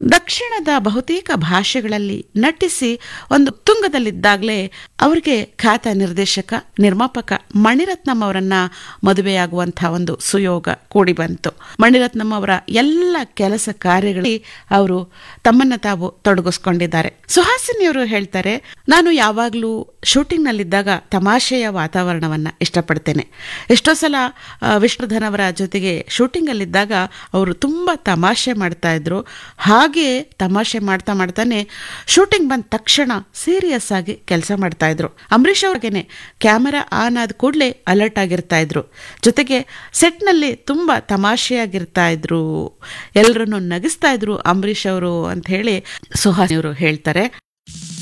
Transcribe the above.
ದಕ್ಷಿಣದ ಬಹುತೇಕ ಭಾಷೆಗಳಲ್ಲಿ ನಟಿಸಿ ಒಂದು ತುಂಗದಲ್ಲಿದ್ದಾಗಲೇ ಅವರಿಗೆ ಖ್ಯಾತ ನಿರ್ದೇಶಕ ನಿರ್ಮಾಪಕ ಮಣಿರತ್ನಂ ಅವರನ್ನ ಮದುವೆಯಾಗುವಂತಹ ಒಂದು ಸುಯೋಗ ಕೂಡಿ ಬಂತು ಮಣಿರತ್ನಂ ಅವರ ಎಲ್ಲ ಕೆಲಸ ಕಾರ್ಯಗಳಲ್ಲಿ ಅವರು ತಮ್ಮನ್ನ ತಾವು ತೊಡಗಿಸ್ಕೊಂಡಿದ್ದಾರೆ ಸುಹಾಸಿನಿಯವರು ಹೇಳ್ತಾರೆ ನಾನು ಯಾವಾಗಲೂ ಶೂಟಿಂಗ್ನಲ್ಲಿದ್ದಾಗ ತಮಾಷೆಯ ವಾತಾವರಣವನ್ನ ಇಷ್ಟಪಡ್ತೇನೆ ಎಷ್ಟೋ ಸಲ ಆ, ವಿಷ್ಣುಧನ್ ಅವರ ಜೊತೆಗೆ ಶೂಟಿಂಗಲ್ಲಿದ್ದಾಗ ಅವರು ತುಂಬ ತಮಾಷೆ ಮಾಡ್ತಾ ಇದ್ರು ಹಾಗೆ ತಮಾಷೆ ಮಾಡ್ತಾ ಮಾಡ್ತಾನೆ ಶೂಟಿಂಗ್ ಬಂದ ತಕ್ಷಣ ಸೀರಿಯಸ್ ಆಗಿ ಕೆಲಸ ಮಾಡ್ತಾ ಇದ್ರು ಅಂಬರೀಷ್ ಅವ್ರಿಗೇನೆ ಕ್ಯಾಮರಾ ಆನ್ ಆದ ಕೂಡಲೇ ಅಲರ್ಟ್ ಆಗಿರ್ತಾ ಇದ್ರು ಜೊತೆಗೆ ಸೆಟ್ನಲ್ಲಿ ತುಂಬ ತಮಾಷೆಯಾಗಿರ್ತಾ ಇದ್ರು ಎಲ್ಲರನ್ನು ನಗಿಸ್ತಾ ಇದ್ರು ಅಂಬರೀಷ್ ಅವರು ಅಂತ ಹೇಳಿ ಸುಹಾಸಿನಿಯವರು ಹೇಳ್ತಾರೆ